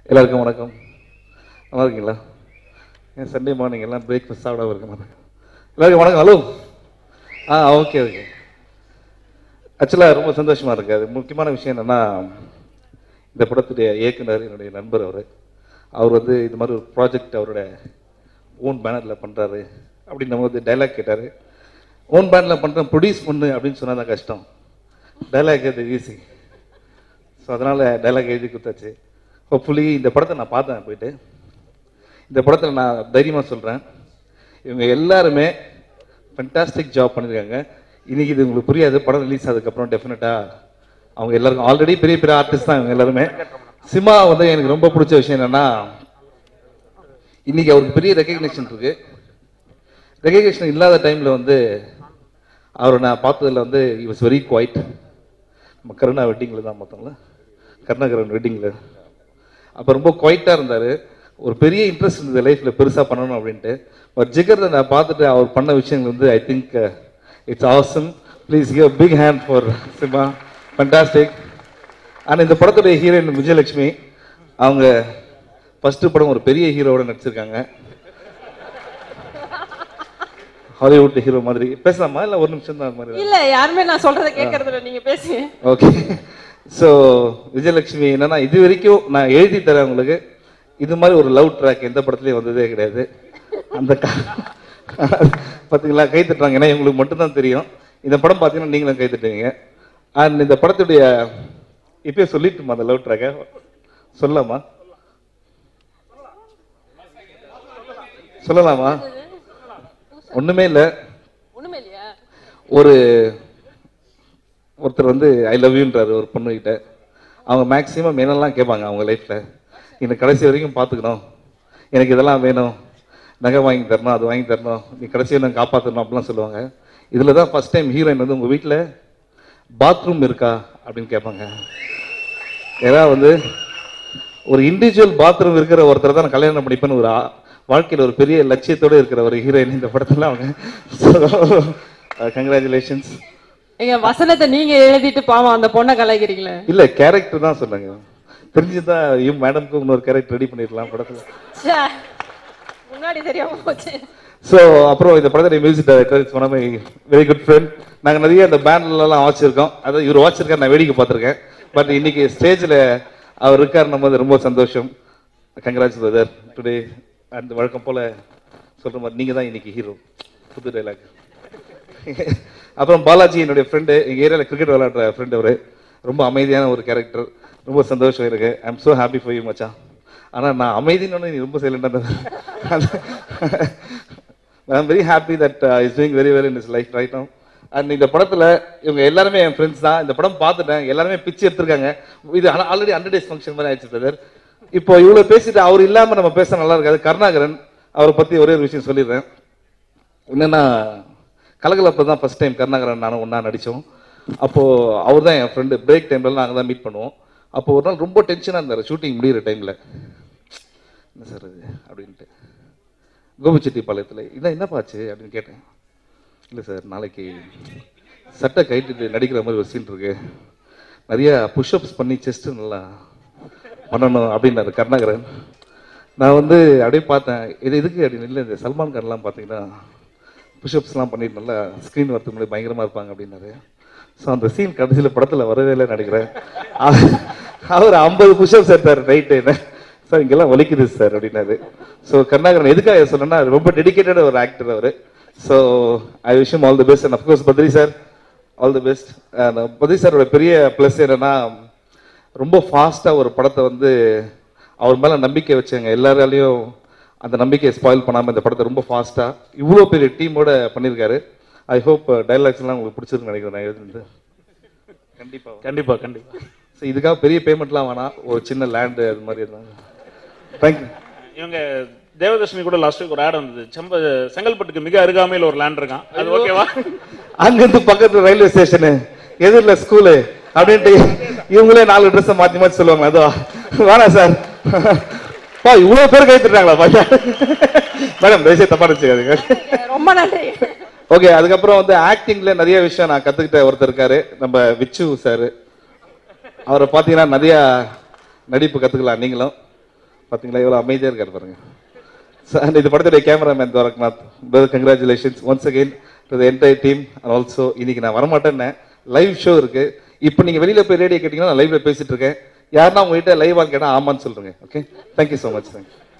எல்லாருக்கும் வணக்கம் நல்லா இருக்கீங்களா ஏன் சண்டே மார்னிங் எல்லாம் பிரேக்ஃபாஸ்ட் சாப்பிடாம இருக்க மாட்டேன் எல்லாருக்கும் வணக்கம் ஹலோ ஆ ஓகே ஓகே ஆக்சுவலாக ரொம்ப சந்தோஷமா இருக்கு அது முக்கியமான விஷயம் என்னன்னா இந்த படத்துடைய இயக்குனர் என்னுடைய நண்பர் அவர் அவர் வந்து இது மாதிரி ஒரு ப்ராஜெக்ட் அவரோட ஓன் பேனரில் பண்ணுறாரு அப்படின்னு நம்ம வந்து டைலாக் கேட்டார் ஓன் பேனரில் பண்ணுறேன் ப்ரொடியூஸ் பண்ணு அப்படின்னு சொன்னா தான் கஷ்டம் டைலாக் அது ஈஸி ஸோ அதனால் டைலாக் எழுதி கொடுத்தாச்சு ஹோப்ஃபுல்லி இந்த படத்தை நான் பார்த்தேன் போயிட்டு இந்த படத்தில் நான் தைரியமாக சொல்கிறேன் இவங்க எல்லாருமே ஃபென்டாஸ்டிக் ஜாப் பண்ணியிருக்காங்க இன்னைக்கு இது உங்களுக்கு புரியாது படம் ரிலீஸ் ஆனதுக்கப்புறம் டெஃபினட்டாக அவங்க எல்லாருக்கும் ஆல்ரெடி பெரிய பெரிய ஆர்டிஸ்ட் தான் இவங்க எல்லாருமே சினிமா வந்து எனக்கு ரொம்ப பிடிச்ச விஷயம் என்னன்னா இன்னைக்கு அவருக்கு பெரிய ரெக்கக்னிஷன் இருக்கு ரெக்கக்னிஷன் இல்லாத டைமில் வந்து அவரை நான் பார்த்ததுல வந்து இ வாஸ் வெரி குவைட் நம்ம கருணா வெட்டிங்கில் தான் பார்த்தோம்ல கருணாகரன் வெட்டிங்கில் அப்போ ரொம்ப குவைட்டாக இருந்தார் ஒரு பெரிய இன்ட்ரெஸ்ட் இருந்தது லைஃப்பில் பெருசாக பண்ணணும் அப்படின்ட்டு பட் ஜிகர் நான் பார்த்துட்டு அவர் பண்ண விஷயங்கள் வந்து I think it's awesome please give big hand for SIIMA fantastic ஆனால் இந்த படத்துடைய ஹீரோயின் விஜயலட்சுமி அவங்க ஃபஸ்ட்டு படம் ஒரு பெரிய ஹீரோவோட நடிச்சிருக்காங்க ஹாலிவுட் ஹீரோ மாதிரி பேசலாமா இல்லை ஒரு நிமிஷம் தான் அது மாதிரி இல்ல யாருமே நான் சொல்றத கேட்கறது இல்ல நீங்க பேசுங்க ஓகே ஸோ விஜயலட்சுமி என்னன்னா இது வரைக்கும் நான் எழுதி தரேன் உங்களுக்கு இது மாதிரி ஒரு லவ் ட்ராக் எந்த படத்துலையும் வந்ததே கிடையாது அந்த கா- பார்த்தீங்களா கை தட்டுறாங்க ஏன்னா உங்களுக்கு மட்டும்தான் தெரியும் இந்த படம் பார்த்தீங்கன்னா நீங்களும் கை தட்டுவீங்க அண்ட் இந்த படத்துடைய இப்பயே சொல்லிட்டுமா அந்த லவ் ட்ராக்கை சொல்லலாமா சொல்லலாமா ஒண்ணுமே இல்லை ஒண்ணுமே இல்லையா ஒரு ஒருத்தர் வந்து ஐ லவ் யூன்றாரு ஒரு பொண்ணுகிட்ட அவங்க மேக்ஸிமம் என்னெல்லாம் கேட்பாங்க அவங்க லைஃப்பில் இந்த கடைசி வரைக்கும் பார்த்துக்கணும் எனக்கு இதெல்லாம் வேணும் நகை வாங்கி தரணும் அது வாங்கி தரணும் நீ கடைசி வரைக்கும் காப்பாற்றணும் அப்படிலாம் சொல்லுவாங்க இதில் தான் ஃபஸ்ட் டைம் ஹீரோயின் வந்து உங்கள் வீட்டில் பாத்ரூம் இருக்கா அப்படின்னு கேட்பாங்க ஏன்னா வந்து ஒரு இண்டிவிஜுவல் பாத்ரூம் இருக்கிற ஒருத்தர் தான் நான் கல்யாணம் பண்ணிப்பேன்னு ஒரு ஆ- வாழ்க்கையில ஒரு பெரிய லட்சியத்தோட இருக்கிற ஒரு ஹீரோயின் இந்த படத்துல அவங்க கங்க்ராச்சுலேஷன்ஸ் எங்க வசனத்தை நீங்க எழுதிட்டு பாவம் அந்த பொண்ணை கலாய்க்கிறீங்களே இல்ல கேரக்டர் தான் சொன்னாங்க தெரிஞ்சுதான் இவன் மேடம்க்கு இன்னொரு கேரக்டர் ரெடி பண்ணிடலாம் படத்துல ச்சே, முன்னாடி தெரியாம போச்சு ஸோ அப்புறம் இந்த படத்துடைய music director it's one of my very good friend நாங்கள் நிறைய இந்த பேண்ட்லலாம் வாட்சிருக்கோம் அதாவது இவர் வாட்சிருக்காரு நான் வேடிக்கை பார்த்துருக்கேன் பட் இன்னைக்கு ஸ்டேஜில் அவர் இருக்காருன்னும் போது ரொம்ப சந்தோஷம் கங்க்ராட்ஸ் பிரதர் டுடே அந்த வழக்கம் போல் சொல்கிற மாதிரி நீங்கள் தான் இன்னைக்கு ஹீரோ புது டைலாக் அப்புறம் பாலாஜி என்னுடைய ஃப்ரெண்டு எங்கள் ஏரியாவில் கிரிக்கெட் விளையாடுற ஃப்ரெண்டு அவர் ரொம்ப அமைதியான ஒரு கேரக்டர் ரொம்ப சந்தோஷம் இருக்கு I am so happy for you மச்சான் ஆனால் நான் அமைதின்னு நீ ரொம்ப சைலண்டாக I'm very happy that is doing very well in is life right no and இந்த படத்தில் இவங்க எல்லாருமே என் ஃப்ரெண்ட்ஸ் தான் இந்த படம் பார்த்துட்டேன் எல்லாருமே பிச்சு எடுத்திருக்காங்க இது ஆல்ரெடி ஹண்ட்ரட் டேஸ் ஃபங்க்ஷன் மாதிரி ஆயிடுச்சு பிரதர் இப்போ இவ்வளோ பேசிட்டு அவர் இல்லாமல் நம்ம பேச நல்லா இருக்காது கருணாகரன் அவரை பற்றி ஒரே ஒரு விஷயம் சொல்லிடுறேன் என்னன்னா கலகலப்ப தான் ஃபர்ஸ்ட் டைம் கருணாகரன் நானும் ஒன்றா நடித்தோம் அப்போது அவர் தான் என் ஃப்ரெண்டு பிரேக் டைம்ல நாங்கள் தான் மீட் பண்ணுவோம் அப்போ ஒரு நாள் ரொம்ப டென்ஷனாக இருந்தார் ஷூட்டிங் முடியிற டைமில் என்ன சார் இது அப்படின்ட்டு கோபிச்செட்டிப்பாளையத்தில் இதான் என்னப்பாச்சு அப்படின்னு கேட்டேன் இல்லை சார் நாளைக்கு சட்டை கைட்டு நடிக்கிற மாதிரி ஒரு சீன் இருக்கு நிறைய புஷ்அப்ஸ் பண்ணி செஸ்ட் நல்லா பண்ணணும் அப்படின்னாரு கருணாகரன் நான் வந்து அப்படியே பார்த்தேன் இது எதுக்கு அப்படின்னு இல்லை இந்த சல்மான் கான்லாம் பார்த்தீங்கன்னா புஷ்அப்ஸ்லாம் பண்ணிட்டு நல்லா ஸ்க்ரீன் வரதுக்கு முன்னாடி பயங்கரமாக இருப்பாங்க அப்படின்னாரு ஸோ அந்த சீன் கடைசியில் படத்தில் வரவே இல்லை நினைக்கிறேன் அவ- அவர் ஐம்பது புஷ்அப்ஸ் எடுத்தார் ரைட்டு என்ன சார் இங்கெல்லாம் வலிக்குது சார் அப்படின்னாரு ஸோ கருணாகரன் எதுக்காக சொன்னேன்னா ரொம்ப டெடிகேட்டட் ஒரு ஆக்டர் அவர் ஸோ ஐ விஷயம் all the best and of course Badri sir all the best Badri சாரோட பெரிய ப்ளஸ் என்னன்னா ரொம்ப ஃபாஸ்ட்டாக ஒரு படத்தை வந்து அவர் மேலே நம்பிக்கை வச்சாங்க எல்லாராலையும் அந்த நம்பிக்கையை ஸ்பாயில் பண்ணாமல் இந்த படத்தை ரொம்ப ஃபாஸ்ட்டாக இவ்வளோ பெரிய டீமோட பண்ணியிருக்காரு ஐ ஹோப் டைலாக்ஸ்லாம் உங்களுக்கு பிடிச்சிருக்குன்னு நினைக்கிறேன் நான் எழுதுனது கண்டிப்பாக கண்டிப்பா கண்டிப்பா ஸோ இதுக்காக பெரிய பேமெண்ட்லாம் வேணாம் ஒரு சின்ன லேண்டு அது மாதிரி இருந்தாங்க தேங்க்யூ இவங்க தேவதர்ஷினி கூட லாஸ்ட் வீக் ஒரு ஆட் வந்தது செம்ப செங்கல்பட்டுக்கு மிக அருகாமையில் ஒரு லேண்ட் இருக்கான் அது ஓகேவா அங்கிருந்து பக்கத்துல ரயில்வே ஸ்டேஷனு எதிரில் ஸ்கூலு அப்படின்ட்டு இவங்களே நாலு ட்ரெஸ்ஸை மாற்றி மாற்றி சொல்லுவாங்க அதுவா வேணாம் சார் பா இவ்வளோ பேர் கை தட்டுறாங்களா பாய்யா மேடம் தயவுசெய்து தப்பா நினச்சிக்காதீங்க ரொம்ப நன்றி ஓகே அதுக்கப்புறம் வந்து ஆக்டிங்ல நிறைய விஷயம் நான் கத்துக்கிட்ட ஒருத்தர் இருக்காரு நம்ம விச்சு சார் அவரை பார்த்தீங்கன்னா நிறைய நடிப்பு கத்துக்கலாம் நீங்களும் பாத்தீங்களா எவ்வளவு அமைதியா இருக்காரு பாருங்க அண்ட் இந்த படத்துடைய cameraman Dwarkanath brother congratulations once again to the entire team and also இன்னைக்கு நான் வரமாட்டேன்னு லைவ் ஷோ இருக்கு இப்போ நீங்க வெளியில போய் ரேடியோ கேட்டீங்கன்னா நான் லைவ்ல பேசிட்டு இருக்கேன் யாருன்னா உங்ககிட்ட லைவ் கேட்டா ஆமான்னு சொல்றேங்க okay thank you so much thank you